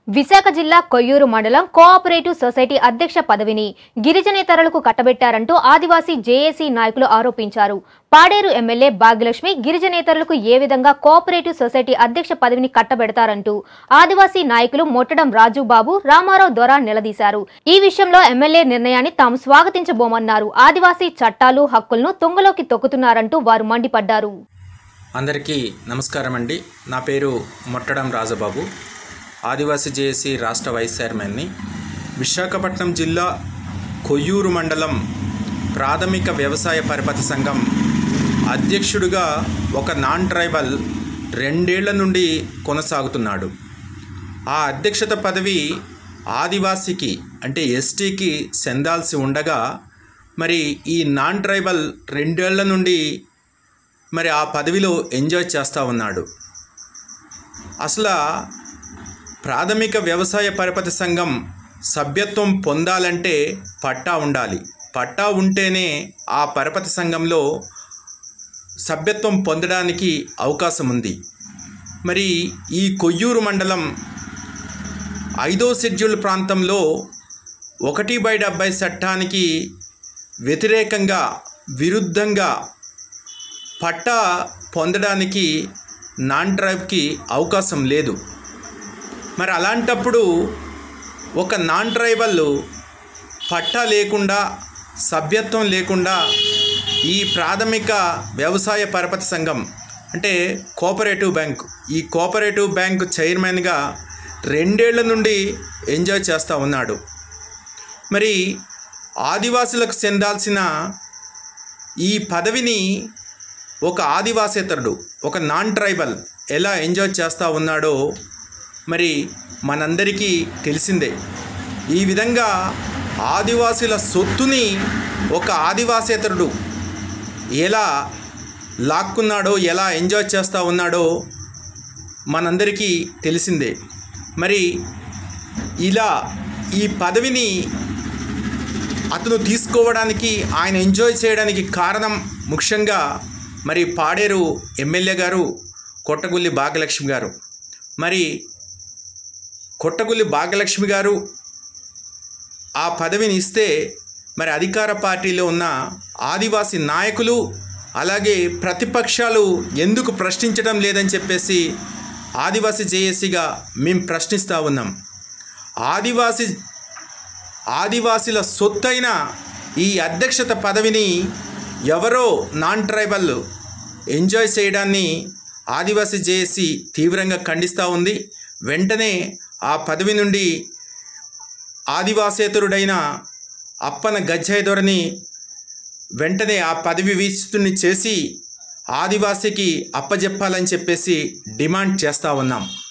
విశాఖ జిల్లా కొయ్యూరు మండలం కోఆపరేటివ్ సొసైటీ అధ్యక్ష పదవిని గిరిజనేతరులకు కట్టబెట్టారంటూ ఆదివాసీ జేఏసీ నాయకులు ఆరోపించారు పాడేరు ఎమ్మెల్యే భాగ్యలక్ష్మి గిరిజనేతరులకు ఏ విధంగా కోఆపరేటివ్ సొసైటీ అధ్యక్ష పదవిని కట్టబెడతారంటూ ఆదివాసీ నాయకులు మొట్టడం రాజుబాబు రామారావు దొర నిలదీశారు ఈ విషయంలో ఎమ్మెల్యే నిర్ణయాన్ని తాము స్వాగతించబోమన్నారు ఆదివాసీ చట్టాలు హక్కులను తుంగలోకి తొక్కుతున్నారంటూ వారు మండిపడ్డారు అందరికీ నమస్కారం అండి నా పేరు మొట్టడం రాజబాబు ఆదివాసీ జేఏసీ రాష్ట్ర వైస్ చైర్మన్ని విశాఖపట్నం జిల్లా కొయ్యూరు మండలం ప్రాథమిక వ్యవసాయ పరిపతి సంఘం అధ్యక్షుడిగా ఒక నాన్ ట్రైబల్ రెండేళ్ల నుండి కొనసాగుతున్నాడు ఆ అధ్యక్షత పదవి ఆదివాసికి అంటే ఎస్టీకి చెందాల్సి ఉండగా మరి ఈ నాన్ ట్రైబల్ రెండేళ్ల నుండి మరి ఆ పదవిలో ఎంజాయ్ చేస్తూ ఉన్నాడు అసలు ప్రాథమిక వ్యవసాయ పరపతి సంఘం సభ్యత్వం పొందాలంటే పట్టా ఉండాలి పట్టా ఉంటేనే ఆ పరపతి సంఘంలో సభ్యత్వం పొందడానికి అవకాశం ఉంది మరి ఈ కొయ్యూరు మండలం ఐదో షెడ్యూల్ ప్రాంతంలో ఒకటి బై డెబ్బై చట్టానికి వ్యతిరేకంగా విరుద్ధంగా పట్టా పొందడానికి నాన్ ట్రైబ్కి అవకాశం లేదు మరి అలాంటప్పుడు ఒక నాన్ ట్రైబల్ పట్టా లేకుండా సభ్యత్వం లేకుండా ఈ ప్రాథమిక వ్యవసాయ పరపతి సంఘం అంటే కోఆపరేటివ్ బ్యాంక్ ఈ కోఆపరేటివ్ బ్యాంక్ చైర్మన్గా రెండేళ్ల నుండి ఎంజాయ్ చేస్తూ ఉన్నాడు మరి ఆదివాసులకు చెందాల్సిన ఈ పదవిని ఒక ఆదివాసేతరుడు ఒక నాన్ ట్రైబల్ ఎలా ఎంజాయ్ చేస్తూ ఉన్నాడో మరి మనందరికీ తెలిసిందే ఈ విధంగా ఆదివాసుల సొత్తుని ఒక ఆదివాసేతరుడు ఎలా లాక్కున్నాడో ఎలా ఎంజాయ్ చేస్తూ ఉన్నాడో మనందరికీ తెలిసిందే మరి ఇలా ఈ పదవిని అతను తీసుకోవడానికి ఆయన ఎంజాయ్ చేయడానికి కారణం ముఖ్యంగా మరి పాడేరు ఎమ్మెల్యే గారు కొట్టగుల్లి భాగ్యలక్ష్మి గారు మరి కొట్టగుల్లి భాగ్యలక్ష్మి గారు ఆ పదవిని ఇస్తే మరి అధికార పార్టీలో ఉన్న ఆదివాసీ నాయకులు అలాగే ప్రతిపక్షాలు ఎందుకు ప్రశ్నించడం లేదని చెప్పేసి ఆదివాసీ జేఏసీగా మేము ప్రశ్నిస్తూ ఉన్నాం ఆదివాసీ ఆదివాసీల సొత్తైన ఈ అధ్యక్షత పదవిని ఎవరో నాన్ ట్రైబల్ ఎంజాయ్ చేయడాన్ని ఆదివాసీ జేఏసీ తీవ్రంగా ఖండిస్తూ ఉంది వెంటనే ఆ పదవి నుండి ఆదివాసేతరుడైన అప్పన గజ్జాయదొరని వెంటనే ఆ పదవి వీస్తుని చేసి ఆదివాసికి అప్పజెప్పాలని చెప్పేసి డిమాండ్ చేస్తూ ఉన్నాం